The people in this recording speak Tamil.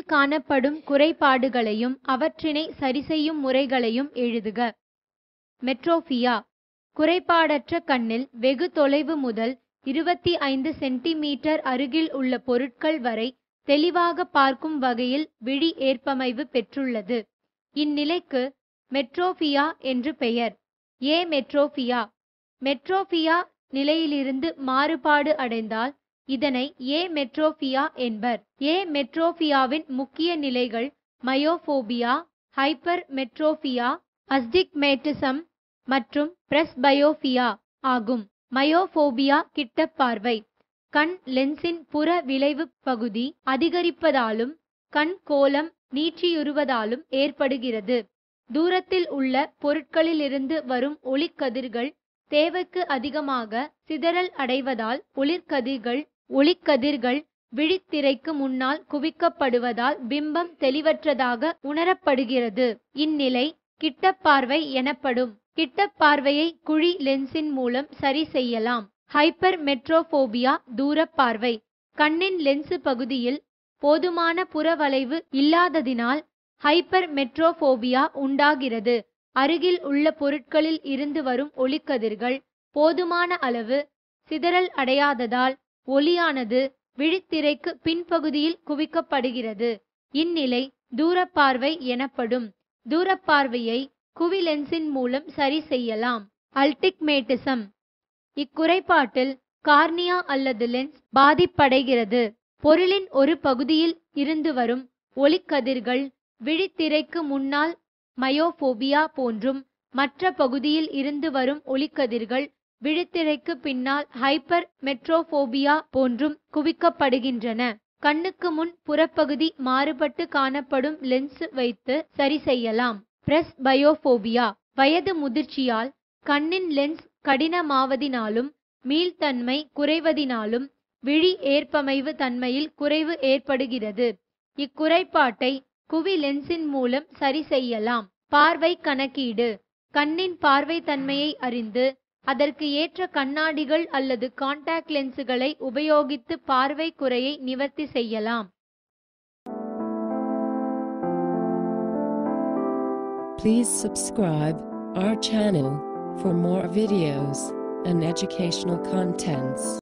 கண்ணில் காணப்படும் குறைபாடுகளையும் அவற்றினை சரிசெய்யும் முறைகளையும் எழுதுக மெட்ரோபியா குறைபாடற்ற கண்ணில் வெகு தொலைவு முதல் இருபத்தி ஐந்து சென்டிமீட்டர் அருகில் உள்ள பொருட்கள் வரை தெளிவாக பார்க்கும் வகையில் விழி ஏற்பமைவு பெற்றுள்ளது இந்நிலைக்கு மெட்ரோபியா என்று பெயர் ஏ மெட்ரோபியா மெட்ரோபியா நிலையிலிருந்து மாறுபாடு அடைந்தால் இதனை ஏ மெட்ரோபியா என்பர் ஏ மெட்ரோபியாவின் முக்கிய நிலைகள் மயோபோபியா ஹைப்பர் மெட்ரோபியா அஸ்டிக்மேட்டிசம் மற்றும் பிரஸ்பயோபியா ஆகும் மயோபோபியா கிட்ட பார்வை கண் லென்ஸின் புற விளைவு பகுதி அதிகரிப்பதாலும் கண் கோலம் நீட்சியுறுவதாலும் ஏற்படுகிறது தூரத்தில் உள்ள பொருட்களிலிருந்து வரும் ஒளிக்கதிர்கள் தேவைக்கு அதிகமாக சிதறல் அடைவதால் ஒளிர்கதிர்கள் ஒளிக்கதிர்கள் விழித்திரைக்கு முன்னால் குவிக்கப்படுவதால் பிம்பம் தெளிவற்றதாக உணரப்படுகிறது இந்நிலை கிட்டப்பார்வை எனப்படும் கிட்டப்பார்வையை குழி லென்ஸின் மூலம் சரி செய்யலாம் ஹைப்பர் மெட்ரோபோபியா தூரப்பார்வை கண்ணின் லென்சு பகுதியில் போதுமான புறவளைவு இல்லாததினால் ஹைப்பர் மெட்ரோபோபியா உண்டாகிறது அருகில் உள்ள பொருட்களில் இருந்து வரும் ஒளிக்கதிர்கள் போதுமான அளவு சிதறல் அடையாததால் ஒளியானது விழித்திரைக்கு பின்பகுதியில் குவிக்கப்படுகிறது இந்நிலை தூரப்பார்வை எனப்படும் தூரப்பார்வையை குவி லென்ஸின் மூலம் சரி செய்யலாம் அல்டிக்மேட்டிசம் இக்குறைபாட்டில் கார்னியா அல்லது லென்ஸ் பாதிப்படைகிறது பொருளின் ஒரு பகுதியில் இருந்து வரும் ஒளிக்கதிர்கள் விழித்திரைக்கு முன்னால் மயோபோபியா போன்றும் மற்ற பகுதியில் இருந்து வரும் ஒளிக்கதிர்கள் விழித்திரைக்கு பின்னால் ஹைப்பர் மெட்ரோபோபியா போன்றும் குவிக்கப்படுகின்றன கண்ணுக்கு முன் புறப்பகுதி மாறுபட்டு காணப்படும் லென்ஸ் வைத்து சரி செய்யலாம் பிரஸ் பயோபோபியா வயது முதிர்ச்சியால் கண்ணின் லென்ஸ் கடினமாவதினாலும் மீள்தன்மை குறைவதினாலும் விழி ஏற்பமைவு தன்மையில் குறைவு ஏற்படுகிறது இக்குறைபாட்டை குவி லென்ஸின் மூலம் சரி செய்யலாம் பார்வை கணக்கீடு கண்ணின் பார்வை தன்மையை அறிந்து அதற்கு ஏற்ற கண்ணாடிகள் அல்லது காண்டாக்ட் லென்சுகளை உபயோகித்து பார்வை குறையை நிவர்த்தி செய்யலாம் Please subscribe our channel for more videos and educational contents.